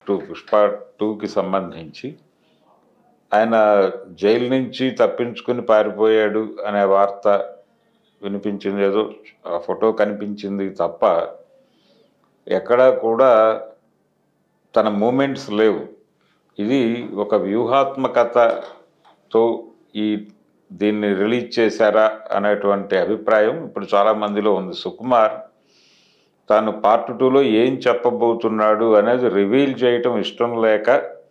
two Pushpa టూకి సంబంధించి ఆయన జైలు నుంచి తప్పించుకుని పారిపోయాడు అనే వార్త వినిపించింది ఏదో ఆ ఫోటో కనిపించింది తప్ప ఎక్కడా కూడా తన మూమెంట్స్ లేవు ఇది ఒక వ్యూహాత్మకతతో ఈ దీన్ని రిలీజ్ చేశారా అనేటువంటి అభిప్రాయం ఇప్పుడు చాలా మందిలో ఉంది సుకుమార్ తాను పార్ట్ టూలో ఏం చెప్పబోతున్నాడు అనేది రివీల్ చేయటం ఇష్టం లేక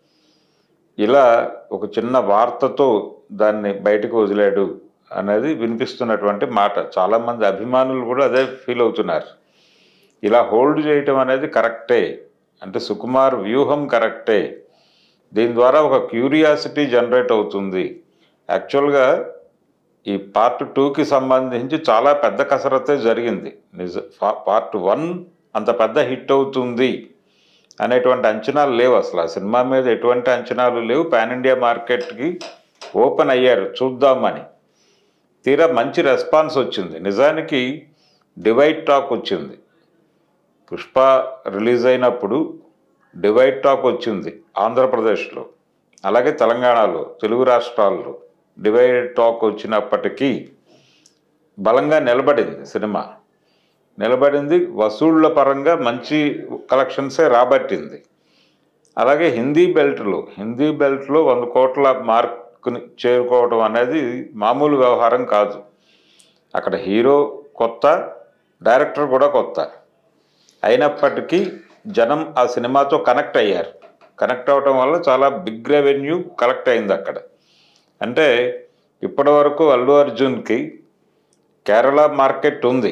ఇలా ఒక చిన్న వార్తతో దాన్ని బయటకు వదిలాడు అనేది వినిపిస్తున్నటువంటి మాట చాలామంది అభిమానులు కూడా అదే ఫీల్ అవుతున్నారు ఇలా హోల్డ్ చేయటం అనేది కరెక్టే అంటే సుకుమార్ వ్యూహం కరెక్టే దీని ద్వారా ఒక క్యూరియాసిటీ జనరేట్ అవుతుంది యాక్చువల్గా ఈ పార్ట్ టూకి సంబంధించి చాలా పెద్ద కసరత్తే జరిగింది నిజ పా- పార్ట్ వన్ అంత పెద్ద హిట్ అవుతుంది అనేటువంటి అంచనాలు లేవు అసలు ఆ సినిమా మీద ఎటువంటి అంచనాలు లేవు పాన్ ఇండియా మార్కెట్కి ఓపెన్ అయ్యారు చూద్దామని తీరా మంచి రెస్పాన్స్ వచ్చింది నిజానికి డివైడ్ టాక్ వచ్చింది పుష్ప రిలీజ్ అయినప్పుడు డివైడ్ టాక్ వచ్చింది ఆంధ్రప్రదేశ్లో అలాగే తెలంగాణలో తెలుగు రాష్ట్రాల్లో డివైడ్ టాక్ వచ్చినప్పటికీ బలంగా నిలబడింది సినిమా నిలబడింది వసూళ్ల పరంగా మంచి కలెక్షన్సే రాబట్టింది అలాగే హిందీ బెల్ట్లో హిందీ బెల్ట్లో వంద కోట్ల మార్కుని చేరుకోవడం అనేది మామూలు వ్యవహారం కాదు అక్కడ హీరో కొత్త డైరెక్టర్ కూడా కొత్త అయినప్పటికీ జనం ఆ సినిమాతో కనెక్ట్ అయ్యారు కనెక్ట్ అవ్వటం వల్ల చాలా బిగ్ రెవెన్యూ కలెక్ట్ అయింది అక్కడ అంటే ఇప్పటి వరకు అల్లు అర్జున్కి కేరళ మార్కెట్ ఉంది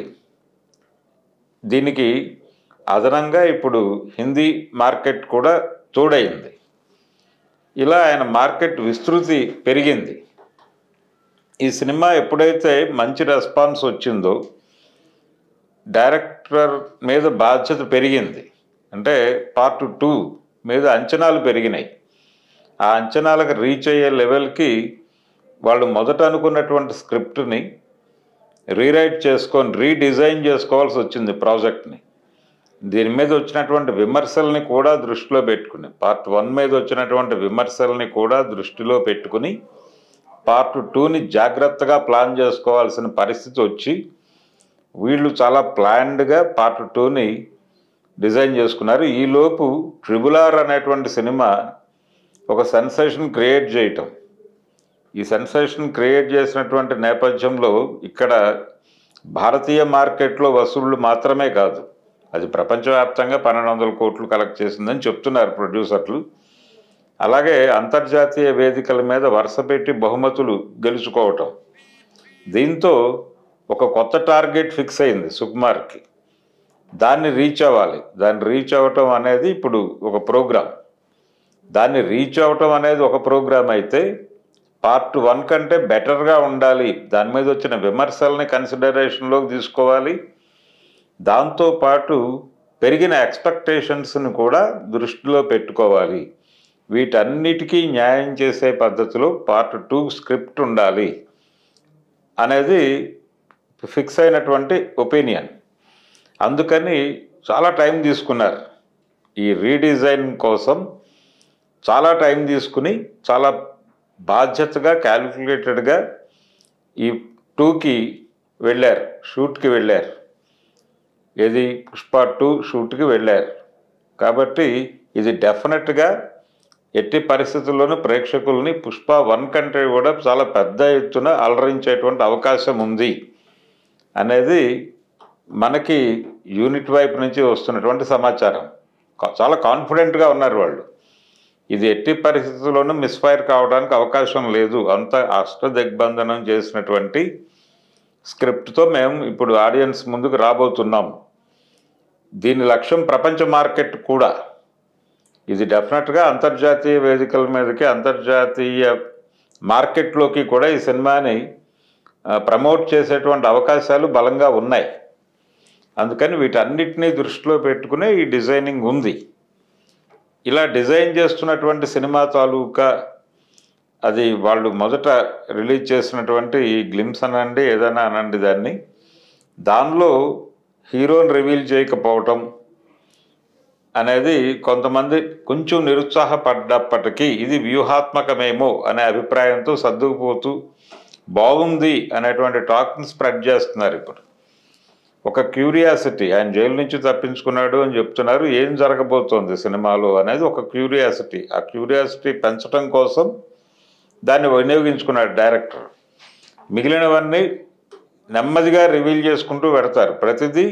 దీనికి అదనంగా ఇప్పుడు హిందీ మార్కెట్ కూడా తోడైంది ఇలా ఆయన మార్కెట్ విస్తృతి పెరిగింది ఈ సినిమా ఎప్పుడైతే మంచి రెస్పాన్స్ వచ్చిందో డైరెక్టర్ మీద బాధ్యత పెరిగింది అంటే పార్ట్ టూ మీద అంచనాలు పెరిగినాయి ఆ అంచనాలకు రీచ్ అయ్యే లెవెల్కి వాళ్ళు మొదట అనుకున్నటువంటి స్క్రిప్ట్ని రీరైట్ చేసుకొని రీడిజైన్ చేసుకోవాల్సి వచ్చింది ప్రాజెక్ట్ని దీని మీద వచ్చినటువంటి విమర్శల్ని కూడా దృష్టిలో పెట్టుకుని పార్ట్ వన్ మీద వచ్చినటువంటి విమర్శల్ని కూడా దృష్టిలో పెట్టుకుని పార్ట్ టూని జాగ్రత్తగా ప్లాన్ చేసుకోవాల్సిన పరిస్థితి వచ్చి వీళ్ళు చాలా ప్లాన్డ్గా పార్ట్ టూని డిజైన్ చేసుకున్నారు ఈలోపు ట్రిబుల్ ఆర్ అనేటువంటి సినిమా ఒక సెన్సేషన్ క్రియేట్ చేయటం ఈ సెన్సేషన్ క్రియేట్ చేసినటువంటి నేపథ్యంలో ఇక్కడ భారతీయ మార్కెట్లో వసూళ్లు మాత్రమే కాదు అది ప్రపంచవ్యాప్తంగా పన్నెండు వందల కోట్లు కలెక్ట్ చేసిందని చెప్తున్నారు ప్రొడ్యూసర్లు అలాగే అంతర్జాతీయ వేదికల మీద వరుస పెట్టి బహుమతులు గెలుచుకోవటం దీంతో ఒక కొత్త టార్గెట్ ఫిక్స్ అయింది సుకుమార్కి దాన్ని రీచ్ అవ్వాలి దాన్ని రీచ్ అవ్వటం అనేది ఇప్పుడు ఒక ప్రోగ్రాం దాన్ని రీచ్ అవ్వటం అనేది ఒక ప్రోగ్రాం అయితే పార్ట్ వన్ కంటే బెటర్గా ఉండాలి దాని మీద వచ్చిన విమర్శల్ని కన్సిడరేషన్లోకి తీసుకోవాలి దాంతోపాటు పెరిగిన ఎక్స్పెక్టేషన్స్ని కూడా దృష్టిలో పెట్టుకోవాలి వీటన్నిటికీ న్యాయం చేసే పద్ధతిలో పార్ట్ టూ స్క్రిప్ట్ ఉండాలి అనేది ఫిక్స్ అయినటువంటి ఒపీనియన్ అందుకని చాలా టైం తీసుకున్నారు ఈ రీడిజైన్ కోసం చాలా టైం తీసుకుని చాలా బాధ్యతగా క్యాలిక్యులేటెడ్గా ఈ టూకి వెళ్ళారు షూట్కి వెళ్ళారు ఏది పుష్ప టూ షూట్కి వెళ్ళారు కాబట్టి ఇది డెఫినెట్గా ఎట్టి పరిస్థితుల్లోనూ ప్రేక్షకుల్ని పుష్ప వన్ కంటే కూడా చాలా పెద్ద ఎత్తున అలరించేటువంటి అవకాశం ఉంది అనేది మనకి యూనిట్ వైపు నుంచి వస్తున్నటువంటి సమాచారం కా- చాలా కాన్ఫిడెంట్గా ఉన్నారు వాళ్ళు ఇది ఎట్టి పరిస్థితుల్లోనూ మిస్ఫైర్ కావడానికి అవకాశం లేదు అంత అష్టదిగ్బంధనం చేసినటువంటి స్క్రిప్ట్తో మేము ఇప్పుడు ఆడియన్స్ ముందుకు రాబోతున్నాం దీని లక్ష్యం ప్రపంచ మార్కెట్ కూడా ఇది డెఫినెట్గా అంతర్జాతీయ వేదికల మీదకి అంతర్జాతీయ మార్కెట్లోకి కూడా ఈ సినిమాని ఆ, ప్రమోట్ చేసేటువంటి అవకాశాలు బలంగా ఉన్నాయి అందుకని వీటన్నిటినీ దృష్టిలో పెట్టుకునే ఈ డిజైనింగ్ ఉంది ఇలా డిజైన్ చేస్తున్నటువంటి సినిమా తాలూకా అది వాళ్ళు మొదట రిలీజ్ చేసినటువంటి ఈ గ్లిమ్స్ అనండి ఏదైనా అనండి దాన్ని దానిలో హీరోని రివీల్ చేయకపోవటం అనేది కొంతమంది కొంచెం నిరుత్సాహపడ్డప్పటికీ ఇది వ్యూహాత్మకమేమో అనే అభిప్రాయంతో సర్దుకుపోతూ బాగుంది అనేటువంటి టాక్ని స్ప్రెడ్ చేస్తున్నారు ఇప్పుడు ఒక క్యూరియాసిటీ ఆయన జైలు నుంచి తప్పించుకున్నాడు అని చెప్తున్నారు ఏం జరగబోతోంది సినిమాలో అనేది ఒక క్యూరియాసిటీ ఆ క్యూరియాసిటీ పెంచడం కోసం దాన్ని వినియోగించుకున్నాడు డైరెక్టర్ మిగిలినవన్నీ నెమ్మదిగా రివీల్ చేసుకుంటూ పెడతారు ప్రతిదీ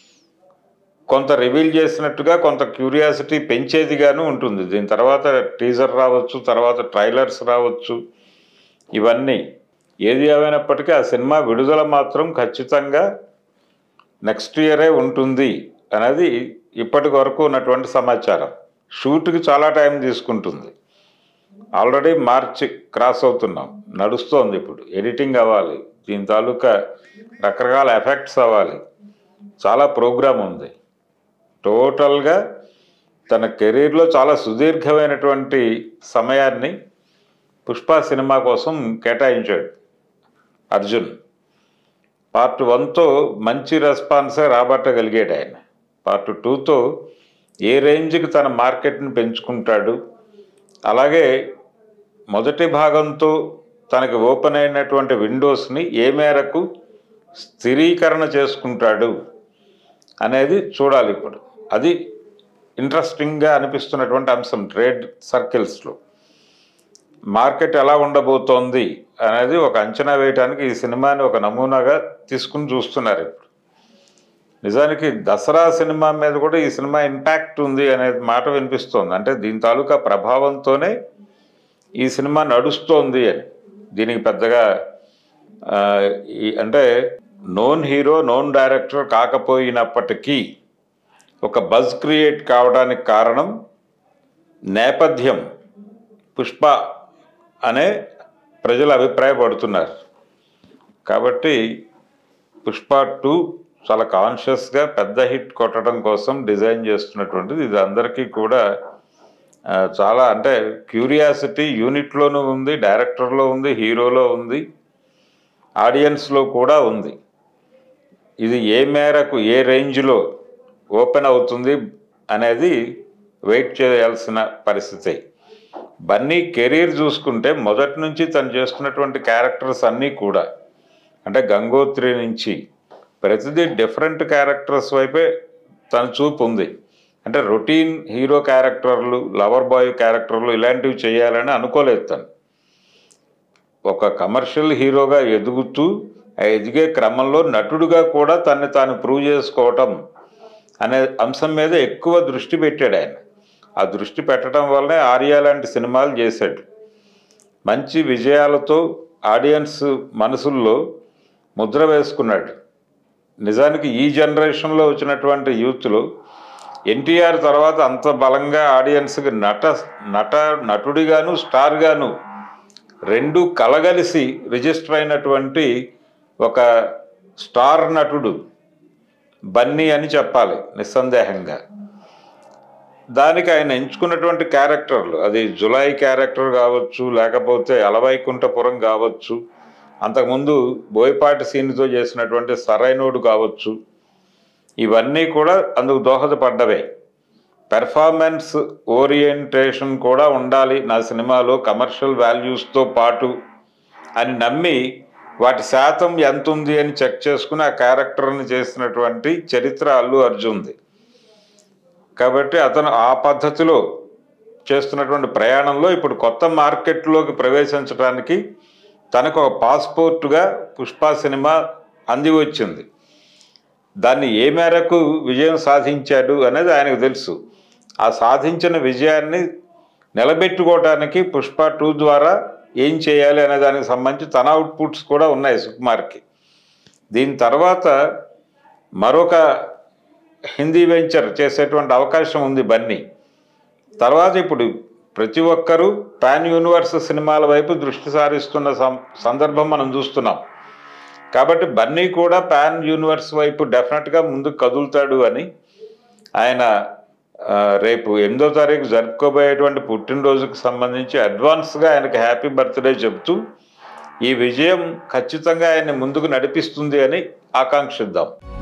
కొంత రివీల్ చేసినట్టుగా కొంత క్యూరియాసిటీ పెంచేదిగాను ఉంటుంది దీని తర్వాత టీజర్ రావచ్చు తర్వాత ట్రైలర్స్ రావచ్చు ఇవన్నీ ఏది ఏమైనప్పటికీ ఆ సినిమా విడుదల మాత్రం ఖచ్చితంగా నెక్స్ట్ ఇయరే ఉంటుంది అనేది ఇప్పటి వరకు ఉన్నటువంటి సమాచారం షూట్కి చాలా టైం తీసుకుంటుంది ఆల్రెడీ మార్చి క్రాస్ అవుతున్నాం నడుస్తోంది ఇప్పుడు ఎడిటింగ్ అవ్వాలి దీని తాలూకా రకరకాల ఎఫెక్ట్స్ అవ్వాలి చాలా ప్రోగ్రామ్ ఉంది టోటల్గా తన కెరీర్లో చాలా సుదీర్ఘమైనటువంటి సమయాన్ని పుష్ప సినిమా కోసం కేటాయించాడు అర్జున్ పార్ట్ వన్తో మంచి రెస్పాన్సే రాబట్టగలిగాడు ఆయన పార్ట్ టూతో ఏ రేంజ్కి తన మార్కెట్ని పెంచుకుంటాడు అలాగే మొదటి భాగంతో తనకి ఓపెన్ అయినటువంటి విండోస్ని ఏ మేరకు స్థిరీకరణ చేసుకుంటాడు అనేది చూడాలి ఇప్పుడు అది ఇంట్రెస్టింగ్గా అనిపిస్తున్నటువంటి అంశం ట్రేడ్ సర్కిల్స్లో మార్కెట్ ఎలా ఉండబోతోంది అనేది ఒక అంచనా వేయడానికి ఈ సినిమాని ఒక నమూనాగా తీసుకుని చూస్తున్నారు ఇప్పుడు నిజానికి దసరా సినిమా మీద కూడా ఈ సినిమా ఇంపాక్ట్ ఉంది అనే మాట వినిపిస్తోంది అంటే దీని తాలూకా ప్రభావంతోనే ఈ సినిమా నడుస్తోంది అని దీనికి పెద్దగా ఆ, ఈ అంటే నోన్ హీరో నోన్ డైరెక్టర్ కాకపోయినప్పటికీ ఒక బజ్ క్రియేట్ కావడానికి కారణం నేపథ్యం పుష్ప అనే ప్రజలు అభిప్రాయపడుతున్నారు కాబట్టి పుష్ప టూ చాలా కాన్షియస్గా పెద్ద హిట్ కొట్టడం కోసం డిజైన్ చేస్తున్నటువంటిది ఇది అందరికీ కూడా ఆ, చాలా అంటే క్యూరియాసిటీ యూనిట్లోనూ ఉంది డైరెక్టర్లో ఉంది హీరోలో ఉంది ఆడియన్స్లో కూడా ఉంది ఇది ఏ మేరకు ఏ రేంజ్లో ఓపెన్ అవుతుంది అనేది వెయిట్ చేయాల్సిన పరిస్థితి బన్నీ కెరీర్ చూసుకుంటే మొదటి నుంచి తను చేస్తున్నటువంటి క్యారెక్టర్స్ అన్నీ కూడా అంటే గంగోత్రి నుంచి ప్రతిదీ డిఫరెంట్ క్యారెక్టర్స్ వైపే తన చూపు ఉంది అంటే రొటీన్ హీరో క్యారెక్టర్లు లవర్ బాయ్ క్యారెక్టర్లు ఇలాంటివి చేయాలని అనుకోలేదు తను ఒక కమర్షియల్ హీరోగా ఎదుగుతూ ఆ ఎదిగే క్రమంలో నటుడుగా కూడా తన్ని తాను ప్రూవ్ చేసుకోవటం అనే అంశం మీద ఎక్కువ దృష్టి పెట్టాడు ఆయన ఆ దృష్టి పెట్టడం వల్లనే ఆర్య లాంటి సినిమాలు చేశాడు మంచి విజయాలతో ఆడియన్స్ మనసుల్లో ముద్ర వేసుకున్నాడు నిజానికి ఈ జనరేషన్లో వచ్చినటువంటి యూత్లో ఎన్టీఆర్ తర్వాత అంత బలంగా ఆడియన్స్కి నట నట నటుడిగాను స్టార్గాను రెండు కలగలిసి రిజిస్టర్ అయినటువంటి ఒక స్టార్ నటుడు బన్నీ అని చెప్పాలి నిస్సందేహంగా దానికి ఆయన ఎంచుకున్నటువంటి క్యారెక్టర్లు అది జులై క్యారెక్టర్ కావచ్చు లేకపోతే అలవైకుంఠపురం కావచ్చు అంతకుముందు బోయపాటి సీన్తో చేసినటువంటి సరైనోడు కావచ్చు ఇవన్నీ కూడా అందుకు దోహదపడ్డవే పెర్ఫార్మెన్స్ ఓరియంటేషన్ కూడా ఉండాలి నా సినిమాలో కమర్షియల్ వాల్యూస్తో పాటు అని నమ్మి వాటి శాతం ఎంత ఉంది అని చెక్ చేసుకుని ఆ క్యారెక్టర్ని చేసినటువంటి చరిత్ర అల్లు అర్జున్ది కాబట్టి అతను ఆ పద్ధతిలో చేస్తున్నటువంటి ప్రయాణంలో ఇప్పుడు కొత్త మార్కెట్లోకి ప్రవేశించడానికి తనకు ఒక పాస్పోర్టుగా పుష్ప సినిమా అంది వచ్చింది దాన్ని ఏ మేరకు విజయం సాధించాడు అనేది ఆయనకు తెలుసు ఆ సాధించిన విజయాన్ని నిలబెట్టుకోవడానికి పుష్ప టూ ద్వారా ఏం చేయాలి అనే దానికి సంబంధించి తన అవుట్పుట్స్ కూడా ఉన్నాయి సుకుమార్కి దీని తర్వాత మరొక హిందీ వెంచర్ చేసేటువంటి అవకాశం ఉంది బన్నీ తర్వాత ఇప్పుడు ప్రతి ఒక్కరూ పాన్ యూనివర్స్ సినిమాల వైపు దృష్టి సారిస్తున్న సం- సందర్భం మనం చూస్తున్నాం కాబట్టి బన్నీ కూడా పాన్ యూనివర్స్ వైపు డెఫినెట్గా ముందుకు కదులుతాడు అని ఆయన ఆ, రేపు ఎనిమిదో తారీఖు జరుపుకోబోయేటువంటి పుట్టినరోజుకు సంబంధించి అడ్వాన్స్గా ఆయనకి హ్యాపీ బర్త్డే చెబుతూ ఈ విజయం ఖచ్చితంగా ఆయన్ని ముందుకు నడిపిస్తుంది అని ఆకాంక్షిద్దాం